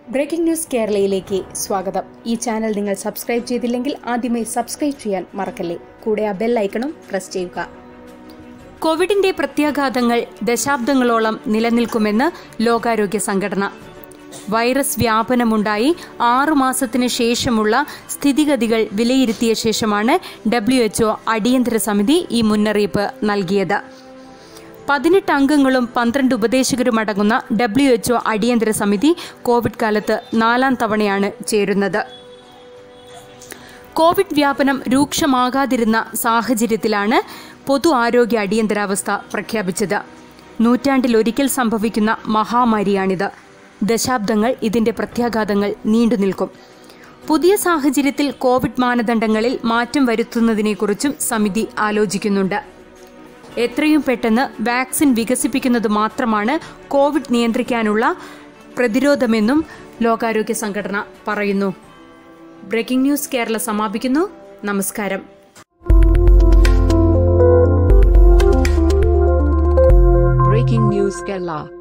breaking news കേരളയിലേക്ക് സ്വാഗതം ഈ channel നിങ്ങൾ സബ്സ്ക്രൈബ് ചെയ്തില്ലെങ്കിൽ ആദ്യമേ സബ്സ്ക്രൈബ് ചെയ്യാൻ മറക്കല്ലേ കൂടെ ആ ബെൽ ഐക്കണും പ്രസ് ചെയ്യുക കോവിഡിന്റെ പ്രത്യാഘാതങ്ങൾ ദശാബ്ദങ്ങളോളം നിലനിൽക്കുമെന്ന് ലോകാരോഗ്യ സംഘടന വൈറസ് വ്യാപനമുണ്ടായി ആറുമാസത്തിനു ശേഷമുള്ള സ്ഥിതിഗതികൾ വിലയിരുത്തിയ ശേഷമാണ് ഡബ്ല്യുഎച്ച്ഒ അടിയന്തര സമിതി ഈ മുന്നറിയിപ്പ് നൽകിയത് പതിനെട്ട് അംഗങ്ങളും പന്ത്രണ്ട് ഉപദേശകരും അടങ്ങുന്ന ഡബ്ല്യു എച്ച്ഒ അടിയന്തര സമിതി കോവിഡ് കാലത്ത് നാലാം തവണയാണ് ചേരുന്നത് കോവിഡ് വ്യാപനം രൂക്ഷമാകാതിരുന്ന സാഹചര്യത്തിലാണ് പൊതു ആരോഗ്യ അടിയന്തരാവസ്ഥ പ്രഖ്യാപിച്ചത് നൂറ്റാണ്ടിലൊരിക്കൽ സംഭവിക്കുന്ന മഹാമാരിയാണിത് ദശാബ്ദങ്ങൾ ഇതിന്റെ പ്രത്യാഘാതങ്ങൾ നീണ്ടുനിൽക്കും പുതിയ സാഹചര്യത്തിൽ കോവിഡ് മാനദണ്ഡങ്ങളിൽ മാറ്റം വരുത്തുന്നതിനെക്കുറിച്ചും സമിതി ആലോചിക്കുന്നുണ്ട് എത്രയും പെട്ടെന്ന് വാക്സിൻ വികസിപ്പിക്കുന്നത് മാത്രമാണ് കോവിഡ് നിയന്ത്രിക്കാനുള്ള പ്രതിരോധമെന്നും ലോകാരോഗ്യ സംഘടന പറയുന്നു ബ്രേക്കിംഗ് ന്യൂസ് കേരള സമാപിക്കുന്നു നമസ്കാരം Breaking News Kerala